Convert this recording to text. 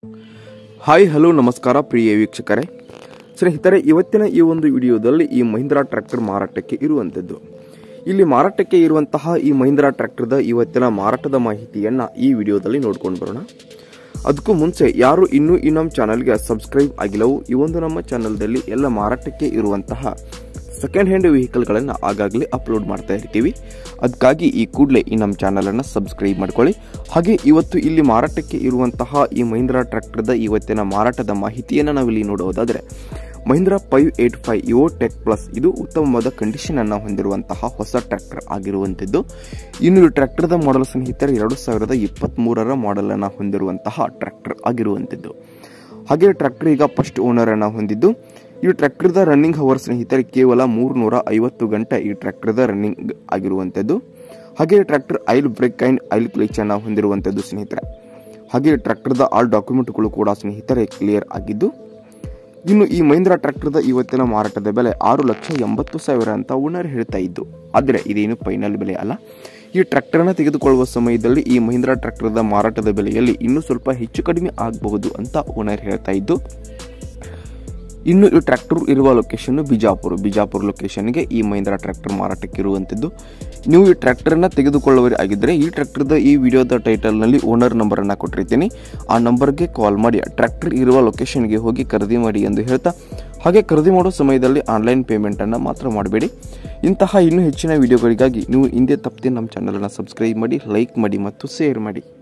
hi hello ನಮಸ್ಕಾರ ಪ್ರಿಯ ವೀಕ್ಷಕರೇ ಸ್ನೇಹಿತರೆ ಇವತ್ತಿನ ಈ ಒಂದು ವಿಡಿಯೋದಲ್ಲಿ ಈ ಮಹೀಂದ್ರಾ ಟ್ರ್ಯಾಕ್ಟರ್ ಮಾರಾಟಕ್ಕೆ ಇರುವಂಥದ್ದು ಇಲ್ಲಿ ಮಾರಾಟಕ್ಕೆ ಇರುವಂತಹ ಈ ಮಹೀಂದ್ರಾ ಟ್ರ್ಯಾಕ್ಟರ್ದ ಇವತ್ತಿನ ಮಾರಾಟದ ಮಾಹಿತಿಯನ್ನ ಈ ವಿಡಿಯೋದಲ್ಲಿ ನೋಡ್ಕೊಂಡು ಬರೋಣ ಅದಕ್ಕೂ ಮುಂಚೆ ಯಾರು ಇನ್ನೂ ಈ ನಮ್ಮ ಚಾನಲ್ಗೆ ಸಬ್ಸ್ಕ್ರೈಬ್ ಆಗಿಲ್ಲವೋ ಈ ಒಂದು ನಮ್ಮ ಚಾನಲ್ದಲ್ಲಿ ಎಲ್ಲ ಮಾರಾಟಕ್ಕೆ ಇರುವಂತಹ ಸೆಕೆಂಡ್ ಹ್ಯಾಂಡ್ ವೆಹಿಕಲ್ಗಳನ್ನು ಆಗಾಗಲೇ ಅಪ್ಲೋಡ್ ಮಾಡ್ತಾ ಇರ್ತೀವಿ ಅದಕ್ಕಾಗಿ ಈ ಕೂಡಲೇ ಈ ನಮ್ಮ ಚಾನಲನ್ನು ಸಬ್ಸ್ಕ್ರೈಬ್ ಮಾಡ್ಕೊಳ್ಳಿ ಹಾಗೆ ಇವತ್ತು ಇಲ್ಲಿ ಮಾರಾಟಕ್ಕೆ ಇರುವಂತಹ ಈ ಮಹೀಂದ್ರಾ ಟ್ರ್ಯಾಕ್ಟರ್ದ ಇವತ್ತಿನ ಮಾರಾಟದ ಮಾಹಿತಿಯನ್ನು ನಾವಿಲ್ಲಿ ನೋಡೋದಾದರೆ Mahindra five eight five E O tech plus ಇದು ಉತ್ತಮವಾದ ಕಂಡೀಷನ್ ಅನ್ನು ಹೊಂದಿರುವಂತಹ ಹೊಸ ಟ್ರ್ಯಾಕ್ಟರ್ ಆಗಿರುವಂಥದ್ದು ಇನ್ನು ಈ ಟ್ರ್ಯಾಕ್ಟರ್ದ ಮಾಡಲ್ ಸ್ನೇಹಿತರೆ ಎರಡು ಸಾವಿರದ ಇಪ್ಪತ್ತ್ಮೂರರ ಮಾಡೆಲ್ ಅನ್ನು ಹೊಂದಿರುವಂತಹ ಟ್ರ್ಯಾಕ್ಟರ್ ಆಗಿರುವಂಥದ್ದು ಹಾಗೆ ಟ್ರ್ಯಾಕ್ಟರ್ ಈಗ ಫಸ್ಟ್ ಓನರ್ ಅನ್ನ ಹೊಂದಿದ್ದು ಈ ಟ್ರ್ಯಾಕ್ಟರ್ದ ರನ್ನಿಂಗ್ ಹವರ್ ಸ್ನೇಹಿತರೆ ಕೇವಲ ಮೂರ್ನೂರ ಐವತ್ತು ಗಂಟೆ ಈ ಟ್ರ್ಯಾಕ್ಟರ್ದ ರನ್ನಿಂಗ್ ಆಗಿರುವಂಥದ್ದು ಹಾಗೆ tractor oil brake and oil clutch ಅನ್ನ ಹೊಂದಿರುವಂಥದ್ದು ಸ್ನೇಹಿತರೆ ಹಾಗೆ ಟ್ರ್ಯಾಕ್ಟರ್ದ ಆಲ್ ಡಾಕ್ಯುಮೆಂಟ್ಗಳು ಕೂಡ ಸ್ನೇಹಿತರೆ ಕ್ಲಿಯರ್ ಆಗಿದ್ದು ಇನ್ನು ಈ ಮಹೀಂದ್ರಾ ಟ್ರ್ಯಾಕ್ಟರ್ದ ಇವತ್ತಿನ ಮಾರಾಟದ ಬೆಲೆ ಆರು ಲಕ್ಷ ಎಂಬತ್ತು ಸಾವಿರ ಅಂತ ಓನರ್ ಹೇಳ್ತಾ ಇದ್ದು ಆದರೆ ಇದೇನು ಫೈನಲ್ ಬೆಲೆ ಅಲ್ಲ ಈ ಟ್ರ್ಯಾಕ್ಟರ್ನ ತೆಗೆದುಕೊಳ್ಳುವ ಸಮಯದಲ್ಲಿ ಈ ಮಹೀಂದ್ರಾ ಟ್ರ್ಯಾಕ್ಟರ್ದ ಮಾರಾಟದ ಬೆಲೆಯಲ್ಲಿ ಇನ್ನೂ ಸ್ವಲ್ಪ ಹೆಚ್ಚು ಕಡಿಮೆ ಆಗಬಹುದು ಅಂತ ಓನರ್ ಹೇಳ್ತಾ ಇದ್ದು ಇನ್ನು ಈ ಟ್ರ್ಯಾಕ್ಟರ್ ಇರುವ ಲೊಕೇಶನ್ ಬಿಜಾಪುರ ಬಿಜಾಪುರ ಲೊಕೇಶನ್ಗೆ ಈ ಮಹೀಂದ್ರಾ ಟ್ರ್ಯಾಕ್ಟರ್ ಮಾರಾಟಕ್ಕೆ ಇರುವಂಥದ್ದು ನೀವು ಈ ಟ್ರ್ಯಾಕ್ಟರ್ನ ತೆಗೆದುಕೊಳ್ಳುವರಿ ಆಗಿದ್ದರೆ ಈ ಟ್ರ್ಯಾಕ್ಟರ್ದ ಈ ವಿಡಿಯೋದ ಟೈಟಲ್ನಲ್ಲಿ ಓನರ್ ನಂಬರನ್ನು ಕೊಟ್ಟಿರ್ತೀನಿ ಆ ನಂಬರ್ಗೆ ಕಾಲ್ ಮಾಡಿ ಟ್ರ್ಯಾಕ್ಟರ್ ಇರುವ ಲೊಕೇಶನ್ಗೆ ಹೋಗಿ ಖರೀದಿ ಮಾಡಿ ಎಂದು ಹೇಳ್ತಾ ಹಾಗೆ ಖರೀದಿ ಮಾಡೋ ಸಮಯದಲ್ಲಿ ಆನ್ಲೈನ್ ಪೇಮೆಂಟನ್ನು ಮಾತ್ರ ಮಾಡಬೇಡಿ ಇಂತಹ ಇನ್ನೂ ಹೆಚ್ಚಿನ ವಿಡಿಯೋಗಳಿಗಾಗಿ ನೀವು ಹಿಂದೆ ತಪ್ಪದೆ ನಮ್ಮ ಚಾನಲನ್ನು ಸಬ್ಸ್ಕ್ರೈಬ್ ಮಾಡಿ ಲೈಕ್ ಮಾಡಿ ಮತ್ತು ಶೇರ್ ಮಾಡಿ